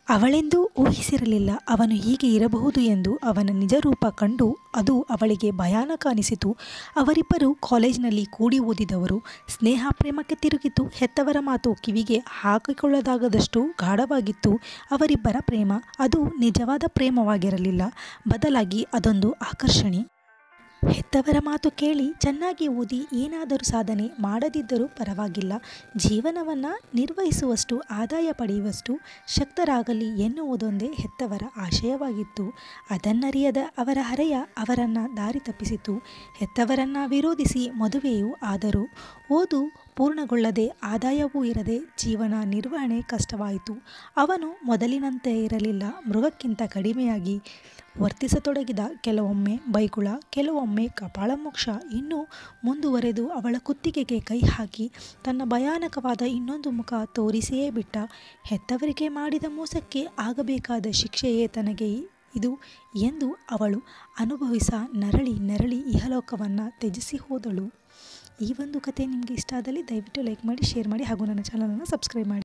ಅವಳೆಂದೂ ಊಹಿಸಿರಲಿಲ್ಲ ಅವನು ಹೀಗೆ ಇರಬಹುದು ಎಂದು ಅವನ ನಿಜ ರೂಪ ಕಂಡು ಅದು ಅವಳಿಗೆ ಭಯಾನಕ ಅನಿಸಿತು ಅವರಿಬ್ಬರು ಕಾಲೇಜಿನಲ್ಲಿ ಕೂಡಿ ಓದಿದವರು ಸ್ನೇಹ ಪ್ರೇಮಕ್ಕೆ ತಿರುಗಿತು ಹೆತ್ತವರ ಮಾತು ಕಿವಿಗೆ ಹಾಕಿಕೊಳ್ಳದಾಗದಷ್ಟು ಗಾಢವಾಗಿತ್ತು ಅವರಿಬ್ಬರ ಪ್ರೇಮ ಅದು ನಿಜವಾದ ಪ್ರೇಮವಾಗಿರಲಿಲ್ಲ ಬದಲಾಗಿ ಅದೊಂದು ಆಕರ್ಷಣೆ ಹೆತ್ತವರ ಮಾತು ಕೇಳಿ ಚೆನ್ನಾಗಿ ಓದಿ ಏನಾದರೂ ಸಾಧನೆ ಮಾಡದಿದ್ದರೂ ಪರವಾಗಿಲ್ಲ ಜೀವನವನ್ನು ನಿರ್ವಹಿಸುವಷ್ಟು ಆದಾಯ ಪಡೆಯುವಷ್ಟು ಶಕ್ತರಾಗಲಿ ಎನ್ನುವುದೊಂದೇ ಹೆತ್ತವರ ಆಶಯವಾಗಿತ್ತು ಅದನ್ನರಿಯದ ಅವರ ಹರೆಯ ಅವರನ್ನು ದಾರಿ ತಪ್ಪಿಸಿತು ಹೆತ್ತವರನ್ನು ವಿರೋಧಿಸಿ ಮದುವೆಯೂ ಆದರು ಓದು ಪೂರ್ಣಗೊಳ್ಳದೆ ಆದಾಯವೂ ಇರದೆ ಜೀವನ ನಿರ್ವಹಣೆ ಕಷ್ಟವಾಯಿತು ಅವನು ಮೊದಲಿನಂತೆ ಇರಲಿಲ್ಲ ಮೃಗಕ್ಕಿಂತ ಕಡಿಮೆಯಾಗಿ ವರ್ತಿಸತೊಡಗಿದ ಕೆಲವೊಮ್ಮೆ ಬೈಗುಳ ಕೆಲವೊಮ್ಮೆ ಕಪಾಳಮೋಕ್ಷ ಇನ್ನೂ ಮುಂದುವರೆದು ಅವಳ ಕುತ್ತಿಗೆಗೆ ಕೈ ಹಾಕಿ ತನ್ನ ಭಯಾನಕವಾದ ಇನ್ನೊಂದು ಮುಖ ತೋರಿಸಿಯೇ ಬಿಟ್ಟ ಹೆತ್ತವರಿಗೆ ಮಾಡಿದ ಮೋಸಕ್ಕೆ ಆಗಬೇಕಾದ ಶಿಕ್ಷೆಯೇ ತನಗೆ ಇದು ಎಂದು ಅವಳು ಅನುಭವಿಸ ನರಳಿ ನರಳಿ ಇಹಲೋಕವನ್ನು ತ್ಯಜಿಸಿ ಹೋದಳು ಈ ಒಂದು ಕತೆ ನಿಮಗೆ ಇಷ್ಟ ಆದಲ್ಲಿ ದಯವಿಟ್ಟು ಲೈಕ್ ಮಾಡಿ ಶೇರ್ ಮಾಡಿ ಹಾಗೂ ನನ್ನ ಚಾನಲನ್ನು ಸಬ್ಸ್ಕ್ರೈಬ್ ಮಾಡಿ